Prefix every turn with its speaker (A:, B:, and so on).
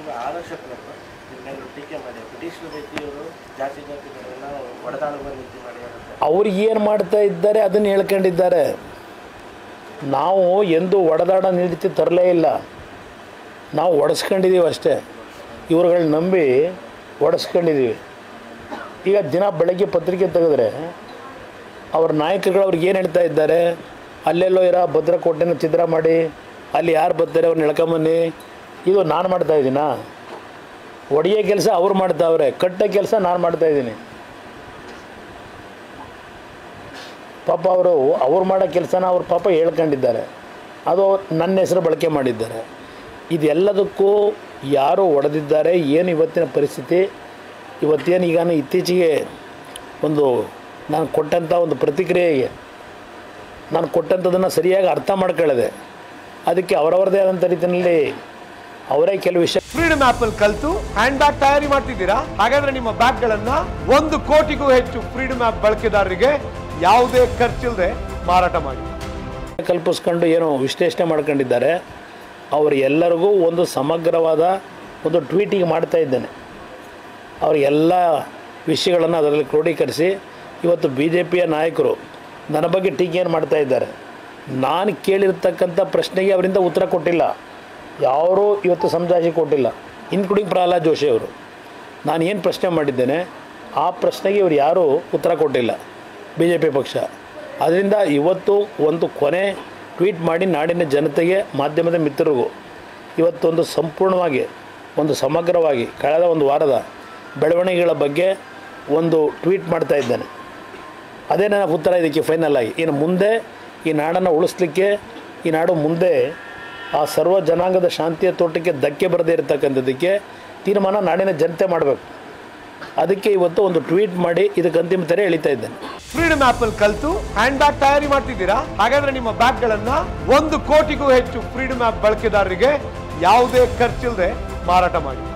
A: ಸಚಿವ ಆರ್ ಅಶೋಕ್ರವರು ಇದನ್ನೆಲ್ಲ ಟೀಕೆ ಮಾಡಿ ಬ್ರಿಟಿಷ್ ರೀತಿಯವರು ಜಾತಿ ಜಾತಿಗಳನ್ನ ಒಡೆದಾಳುವ ನೀತಿ ಮಾಡಿ ಅಂತ
B: ಅವ್ರು ಏನು ಮಾಡ್ತಾ ಇದ್ದಾರೆ ಅದನ್ನು ಹೇಳ್ಕೊಂಡಿದ್ದಾರೆ ನಾವು ಎಂದು ಒಡೆದಾಡ ನೀತಿ ತರಲೇ ಇಲ್ಲ ನಾವು ಒಡೆಸ್ಕೊಂಡಿದ್ದೀವಿ ಅಷ್ಟೇ ಇವ್ರುಗಳನ್ನ ನಂಬಿ ಒಡೆಸ್ಕೊಂಡಿದ್ದೀವಿ ಈಗ ದಿನ ಬೆಳಗ್ಗೆ ಪತ್ರಿಕೆ ತೆಗೆದ್ರೆ ಅವ್ರ ನಾಯಕರುಗಳು ಅವ್ರಿಗೆ ಏನು ಹೇಳ್ತಾ ಇದ್ದಾರೆ ಅಲ್ಲೆಲ್ಲೋ ಇರೋ ಭದ್ರಕೋಟೆನ ಚಿತ್ರ ಮಾಡಿ ಅಲ್ಲಿ ಯಾರು ಬರ್ತಾರೆ ಅವ್ರನ್ನ ಎಳ್ಕೊಂಬನ್ನಿ ಇದು ನಾನು ಮಾಡ್ತಾ ಇದ್ದೀನಾ ಒಡೆಯೋ ಕೆಲಸ ಅವ್ರು ಮಾಡ್ತಾವ್ರೆ ಕಟ್ಟೋ ಕೆಲಸ ನಾನು ಮಾಡ್ತಾ ಇದ್ದೀನಿ ಪಾಪ ಅವರು ಅವ್ರು ಮಾಡೋ ಕೆಲಸನ ಅವ್ರ ಪಾಪ ಹೇಳ್ಕೊಂಡಿದ್ದಾರೆ ಅದು ನನ್ನ ಹೆಸರು ಬಳಕೆ ಮಾಡಿದ್ದಾರೆ ಇದೆಲ್ಲದಕ್ಕೂ ಯಾರು ಒಡೆದಿದ್ದಾರೆ ಏನು ಇವತ್ತಿನ ಪರಿಸ್ಥಿತಿ ಇವತ್ತೇನು ಈಗ ನಾನು ಇತ್ತೀಚೆಗೆ ಒಂದು ನಾನು ಕೊಟ್ಟಂಥ ಒಂದು ಪ್ರತಿಕ್ರಿಯೆಗೆ ನಾನು ಕೊಟ್ಟಂಥದ್ದನ್ನು ಸರಿಯಾಗಿ ಅರ್ಥ ಮಾಡ್ಕೊಳ್ಳದೆ ಅದಕ್ಕೆ ಅವರವರದೇ ಆದಂಥ ರೀತಿಯಲ್ಲಿ ಅವರೇ ಕೆಲವು ವಿಷಯ
C: ಫ್ರೀಡಮ್ ಆಪ್ ಅಲ್ಲಿ ಕಲ್ತು ಹ್ಯಾಂಡ್ ಬ್ಯಾಗ್ ತಯಾರಿ ಮಾಡ್ತಿದ್ದೀರಾ ಹಾಗಾದ್ರೆ ನಿಮ್ಮ ಬ್ಯಾಗ್ ಗಳನ್ನ ಒಂದು ಕೋಟಿಗೂ ಹೆಚ್ಚು ಫ್ರೀಡಮ್ ಆಪ್ ಬಳಕೆದಾರರಿಗೆ ಯಾವುದೇ ಖರ್ಚಿಲ್ಲದೆ ಮಾರಾಟ ಮಾಡಿ
B: ಕಲ್ಪಿಸ್ಕೊಂಡು ಏನು ವಿಶ್ಲೇಷಣೆ ಮಾಡ್ಕೊಂಡಿದ್ದಾರೆ ಅವರು ಎಲ್ಲರಿಗೂ ಒಂದು ಸಮಗ್ರವಾದ ಒಂದು ಟ್ವೀಟಿಗೆ ಮಾಡ್ತಾ ಇದ್ದೇನೆ ಅವ್ರ ಎಲ್ಲ ವಿಷಯಗಳನ್ನು ಅದರಲ್ಲಿ ಕ್ರೋಢೀಕರಿಸಿ ಇವತ್ತು ಬಿ ಜೆ ಪಿಯ ನಾಯಕರು ನನ್ನ ಬಗ್ಗೆ ಟೀಕೆಯನ್ನು ಮಾಡ್ತಾ ಇದ್ದಾರೆ ನಾನು ಕೇಳಿರ್ತಕ್ಕಂಥ ಪ್ರಶ್ನೆಗೆ ಅವರಿಂದ ಉತ್ತರ ಕೊಟ್ಟಿಲ್ಲ ಯಾರೂ ಇವತ್ತು ಸಮಜಾಯಿಷಿ ಕೊಟ್ಟಿಲ್ಲ ಇನ್ಕ್ಲೂಡಿಂಗ್ ಪ್ರಹ್ಲಾದ್ ಜೋಶಿ ಅವರು ನಾನು ಏನು ಪ್ರಶ್ನೆ ಮಾಡಿದ್ದೇನೆ ಆ ಪ್ರಶ್ನೆಗೆ ಇವರು ಯಾರೂ ಉತ್ತರ ಕೊಟ್ಟಿಲ್ಲ ಬಿ ಜೆ ಪಿ ಪಕ್ಷ ಅದರಿಂದ ಇವತ್ತು ಒಂದು ಕೊನೆ ಟ್ವೀಟ್ ಮಾಡಿ ನಾಡಿನ ಜನತೆಗೆ ಮಾಧ್ಯಮದ ಮಿತ್ರರಿಗೂ ಇವತ್ತೊಂದು ಸಂಪೂರ್ಣವಾಗಿ ಒಂದು ಸಮಗ್ರವಾಗಿ ಕಳೆದ ಒಂದು ವಾರದ ಬೆಳವಣಿಗೆಗಳ ಬಗ್ಗೆ ಒಂದು ಟ್ವೀಟ್ ಮಾಡ್ತಾ ಇದ್ದೇನೆ ಅದೇ ನನ್ನ ಉತ್ತರ ಇದಕ್ಕೆ ಫೈನಲ್ ಆಗಿ ಇನ್ನು ಮುಂದೆ ಈ ನಾಡನ್ನು ಉಳಿಸ್ಲಿಕ್ಕೆ ಈ ನಾಡು ಮುಂದೆ ಆ ಸರ್ವ ಜನಾಂಗದ ಶಾಂತಿಯ ತೋಟಕ್ಕೆ ಧಕ್ಕೆ ಬರದೇ ಇರತಕ್ಕಂಥದ್ದಕ್ಕೆ ತೀರ್ಮಾನ ನಾಡಿನ ಜನತೆ ಮಾಡಬೇಕು ಅದಕ್ಕೆ ಇವತ್ತು ಒಂದು ಟ್ವೀಟ್ ಮಾಡಿ ಇದಕ್ಕೆ ಅಂತಿಮ ತೆರೆ ಎಳಿತಾ ಇದ್ದೇನೆ
C: ಫ್ರೀಡಮ್ ಆಪ್ ಅಲ್ಲಿ ಕಲ್ತು ಹ್ಯಾಂಡ್ ಬ್ಯಾಗ್ ತಯಾರಿ ಮಾಡ್ತಿದ್ದೀರಾ ಹಾಗಾದ್ರೆ ನಿಮ್ಮ ಬ್ಯಾಗ್ ಗಳನ್ನ ಒಂದು ಕೋಟಿಗೂ ಹೆಚ್ಚು ಫ್ರೀಡಮ್ ಆಪ್ ಬಳಕೆದಾರರಿಗೆ ಯಾವುದೇ ಖರ್ಚಿಲ್ಲದೆ ಮಾರಾಟ ಮಾಡಿ